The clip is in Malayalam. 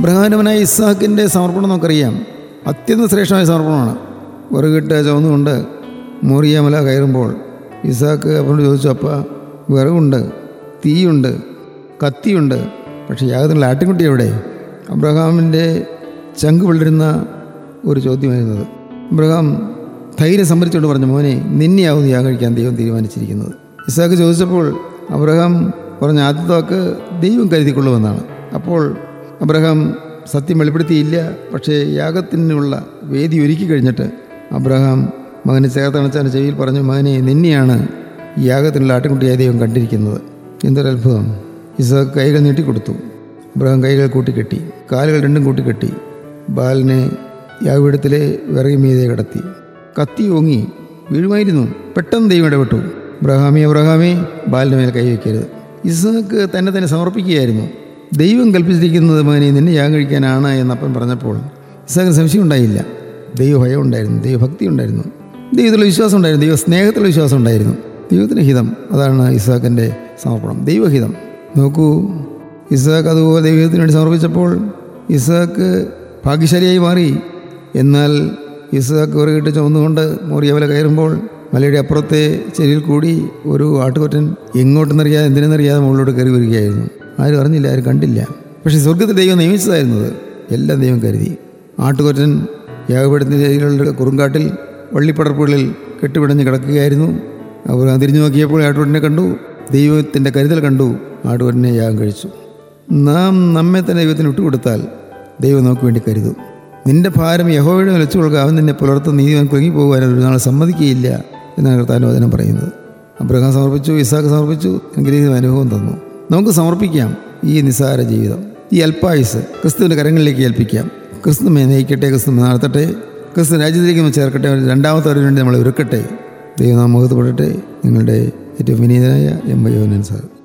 അബ്രഹാനവനായ ഇസ്ഹാക്കിൻ്റെ സമർപ്പണം നമുക്കറിയാം അത്യന്തം ശ്രേഷ്ഠമായ സമർപ്പണമാണ് വിറകിട്ട് ചുവന്നുകൊണ്ട് മോറിയാമല കയറുമ്പോൾ ഇസാക്ക് അവനോട് ചോദിച്ചു അപ്പ വിറകുണ്ട് തീയുണ്ട് കത്തിയുണ്ട് പക്ഷേ യാഗത്തിനുള്ള ആട്ടിൻകുട്ടി എവിടെ അബ്രഹാമിൻ്റെ ചങ്ക് വിളരുന്ന ഒരു ചോദ്യമായിരുന്നത് അബ്രഹാം ധൈര്യം സംഭരിച്ചുകൊണ്ട് പറഞ്ഞു മോനെ നിന്നെയാവുന്നു യാഗം കഴിക്കാൻ ദൈവം തീരുമാനിച്ചിരിക്കുന്നത് ഇസാക്ക് ചോദിച്ചപ്പോൾ അബ്രഹാം പറഞ്ഞ ആദ്യത്തെ വാക്ക് ദൈവം കരുതിക്കൊള്ളുമെന്നാണ് അപ്പോൾ അബ്രഹാം സത്യം വെളിപ്പെടുത്തിയില്ല പക്ഷേ യാഗത്തിനുള്ള വേദി ഒരുക്കി കഴിഞ്ഞിട്ട് അബ്രഹാം മകനെ ചേർത്തണച്ചാൻ്റെ ചെവിയിൽ പറഞ്ഞു മകനെ നിന്നെയാണ് ഈ യാഗത്തിനുള്ള ആട്ടിൻകുട്ടിയായ ദൈവം കണ്ടിരിക്കുന്നത് എന്തൊരു അത്ഭുതം ഇസാക്ക് കൈകൾ നീട്ടിക്കൊടുത്തു അബ്രഹാം കൈകൾ കൂട്ടിക്കെട്ടി കാലുകൾ രണ്ടും കൂട്ടിക്കെട്ടി ബാലിനെ യാഗപീഠത്തിലെ വിറകി മീതെ കിടത്തി കത്തി ഓങ്ങി വീഴുമായിരുന്നു പെട്ടെന്ന് ദൈവം ഇടപെട്ടു അബ്രഹാമി അബ്രഹാമി ബാലിൻ്റെ മേൽ കൈവയ്ക്കരുത് ഇസാക്ക് തന്നെ തന്നെ സമർപ്പിക്കുകയായിരുന്നു ദൈവം കൽപ്പിച്ചിരിക്കുന്നത് മകനെ നിന്നെ യാഗം കഴിക്കാനാണ് എന്നപ്പൻ പറഞ്ഞപ്പോൾ ഇസാക്കിന് സംശയം ഉണ്ടായില്ല ദൈവഭയം ഉണ്ടായിരുന്നു ദൈവഭക്തി ഉണ്ടായിരുന്നു ദൈവത്തിലുള്ള വിശ്വാസം ഉണ്ടായിരുന്നു ദൈവ സ്നേഹത്തിലുള്ള വിശ്വാസം ഉണ്ടായിരുന്നു ദൈവത്തിൻ്റെ ഹിതം അതാണ് ഇസാക്കിൻ്റെ സമർപ്പണം ദൈവഹിതം നോക്കൂ ഇസാക്ക് അതുപോലെ ദൈവത്തിന് വേണ്ടി സമർപ്പിച്ചപ്പോൾ ഇസാക്ക് ഭാഗ്യശാലിയായി മാറി എന്നാൽ ഇസാക്ക് വിറകിട്ട് ചുമന്നുകൊണ്ട് മോറിയവല കയറുമ്പോൾ മലയുടെ അപ്പുറത്തെ ചെരിയിൽ കൂടി ഒരു ആട്ടുകൊറ്റൻ എങ്ങോട്ടെന്നറിയാതെ എന്തിനെന്നറിയാതെ മുകളിലോട്ട് കയറി വരികയായിരുന്നു ആരും അറിഞ്ഞില്ല ആരും കണ്ടില്ല പക്ഷേ സ്വർഗത്തിൽ ദൈവം നിയമിച്ചതായിരുന്നത് എല്ലാം ദൈവം കരുതി ആട്ടുകൊറ്റൻ യാഗപീഠത്തിൻ്റെ ചെരിയിലുള്ള കുറുങ്കാട്ടിൽ വള്ളിപ്പടർപ്പുകളിൽ കെട്ടുപിടഞ്ഞ് കിടക്കുകയായിരുന്നു അവർ തിരിഞ്ഞു നോക്കിയപ്പോൾ ആട്ടുകൊറ്റനെ കണ്ടു ദൈവത്തിൻ്റെ കരുതൽ കണ്ടു ആട്ടുകൊറ്റനെ യാഗം കഴിച്ചു നാം നമ്മെ തന്നെ ദൈവത്തിന് വിട്ടുകൊടുത്താൽ ദൈവം നമുക്ക് വേണ്ടി കരുതും നിന്റെ ഭാരം യഹോവയുടെ മേൽ വെച്ചു കൊടുക്കുക അവൻ നിന്നെ പുലർത്തുന്ന നീതി അവൻ കുരുങ്ങി പോകുവാൻ ഒരു നാൾ സമ്മതിക്കുകയില്ല എന്നാണ് കർത്താവിൻ്റെ വചനം പറയുന്നത് അബ്രഹാം സമർപ്പിച്ചു ഇസാക്ക് സമർപ്പിച്ചു എങ്കിലും അനുഭവം തന്നു നമുക്ക് സമർപ്പിക്കാം ഈ നിസ്സാര ജീവിതം ഈ അല്പായുസ് ക്രിസ്തുവിൻ്റെ കരങ്ങളിലേക്ക് ഏൽപ്പിക്കാം ക്രിസ്തു മേ നയിക്കട്ടെ ക്രിസ്തു മേ നടത്തട്ടെ ക്രിസ്തു രാജ്യത്തിലേക്ക് നമ്മെ ചേർക്കട്ടെ രണ്ടാമത്തെ വേണ്ടി നമ്മളെ ഒരുക്കട്ടെ ദൈവം നാം മുഖത്ത് പെടട്ടെ നിങ്ങളുടെ ഏറ്റവും വിനീതനായ എം വൈ സാർ